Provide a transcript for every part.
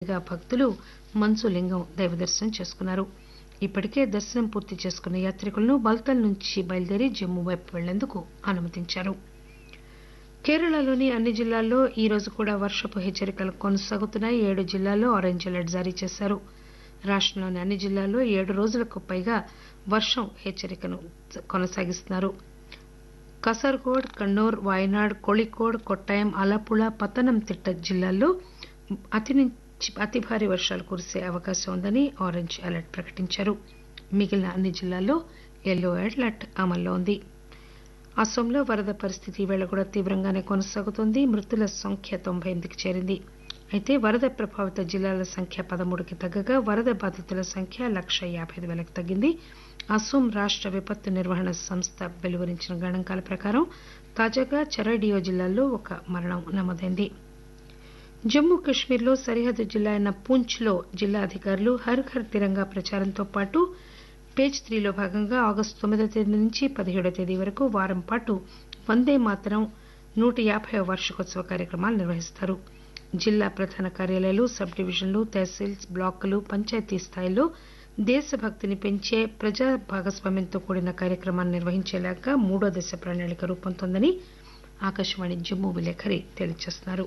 వేలాదిగా భక్తులు మంచులింగం దైవ దర్శనం చేసుకున్నారు ఇప్పటికే దర్శనం పూర్తి చేసుకున్న యాత్రికులను బల్తల్ నుంచి బయలుదేరి జమ్మూ వైపు వెళ్లేందుకు అనుమతించారు కేరళలోని అన్ని జిల్లాల్లో ఈ రోజు కూడా వర్షపు హెచ్చరికలు కొనసాగుతున్నాయి ఏడు జిల్లాల్లో ఆరెంజ్ అలర్ట్ జారీ చేశారు రాష్టంలోని అన్ని జిల్లాల్లో ఏడు రోజులకు పైగా వర్షం హెచ్చరికను కొనసాగిస్తున్నారు కసర్గోడ్ కన్నూర్ వాయనాడ్ కోళికోడ్ కొట్టాయం అలపుళ పతనంతిట్ట జిల్లాల్లో అతి నుంచి అతి భారీ వర్షాలు కురిసే అవకాశం ఉందని ఆరెంజ్ అలర్ట్ ప్రకటించారు మిగిలిన అన్ని జిల్లాల్లో ఎల్లో అలర్ట్ అమల్లో ఉంది అస్సోంలో వరద పరిస్థితి ఈవేళ కూడా తీవ్రంగానే కొనసాగుతోంది మృతుల సంఖ్య తొంభై ఎనిమిదికి చేరింది అయితే వరద ప్రభావిత జిల్లాల సంఖ్య పదమూడుకి తగ్గగా వరద బాధితుల సంఖ్య లక్ష యాభై ఐదు వేలకు తగ్గింది అస్సోం రాష్ట విపత్తు నిర్వహణ సంస్థ వెలువరించిన గణాంకాల ప్రకారం తాజాగా చెరాడియో జిల్లాలో ఒక మరణం నమోదైంది జమ్మూ కశ్మీర్లో సరిహద్దు జిల్లా అయిన పూంచ్లో జిల్లా అధికారులు హర్ ఘర్ తిరంగా ప్రచారంతో పాటు పేజ్ త్రీలో భాగంగా ఆగస్టు తొమ్మిదో తేదీ నుంచి పదిహేడో తేదీ వరకు వారం పాటు వందే మాతరం నూట యాభై వార్షికోత్సవ కార్యక్రమాలు నిర్వహిస్తారు జిల్లా ప్రధాన కార్యాలయాలు సబ్ డివిజన్లు తహసీల్స్ బ్లాకులు పంచాయతీ స్థాయిలో దేశభక్తిని పెంచే ప్రజా భాగస్వామ్యంతో కూడిన కార్యక్రమాన్ని నిర్వహించేలాగా మూడో దశ ప్రణాళిక రూపొందుతోందని ఆకాశవాణి జమ్మూ విలేకరి తెలియజేస్తున్నారు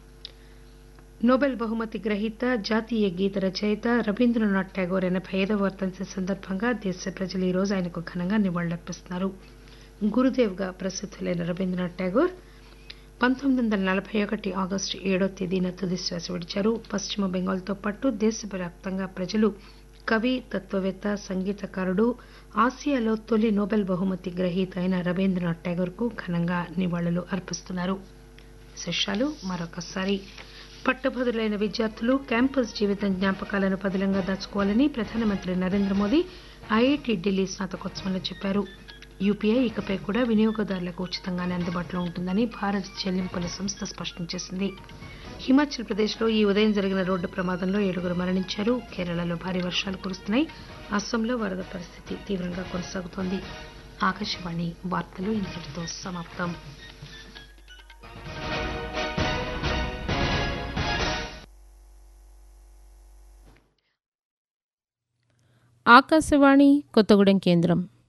నోబెల్ బహుమతి గ్రహీత జాతీయ గీత రచయిత రవీంద్రనాథ్ ఠాగూర్ ఎనబై ఐదవ వర్ధంతి సందర్భంగా దేశ ప్రజలు ఈ రోజు ఆయనకు ఘనంగా నివాళులర్పిస్తున్నారు గురుదేవ్ గా ప్రసిద్ధులైన రవీంద్రనాథ్ ఠాగూర్ పంతొమ్మిది వందల నలభై ఒకటి ఆగస్టు ఏడో తేదీన తుది శ్వాస విడిచారు పశ్చిమ బెంగాల్తో పాటు దేశవ్యాప్తంగా ప్రజలు కవి తత్వవేత్త సంగీతకారుడు ఆసియాలో తొలి నోబెల్ బహుమతి గ్రహీత అయిన రవీంద్రనాథ్ ఠాగూర్ కు ఘనంగా నివాళులు అర్పిస్తున్నారు విశేషాలు మరొకసారి పట్టభద్రులైన విద్యార్థులు క్యాంపస్ జీవితం జ్ఞాపకాలను పదిలంగా దాచుకోవాలని ప్రధానమంత్రి నరేంద్ర మోదీ ఐఐటి ఢిల్లీ స్నాతకోత్సవంలో చెప్పారు యూపీఐ ఇకపై కూడా వినియోగదారులకు ఉచితంగానే అందుబాటులో ఉంటుందని భారత్ చెల్లింపుల సంస్థ స్పష్టం చేసింది హిమాచల్ ప్రదేశ్లో ఈ ఉదయం జరిగిన రోడ్డు ప్రమాదంలో ఏడుగురు మరణించారు కేరళలో భారీ వర్షాలు కురుస్తున్నాయి అస్సాంలో వరద పరిస్థితి తీవ్రంగా కొనసాగుతోంది ఆకాశవాణి వార్తలు ఇంతటితో సమాప్తం ఆకాశవాణి కొత్తగూడెం కేంద్రం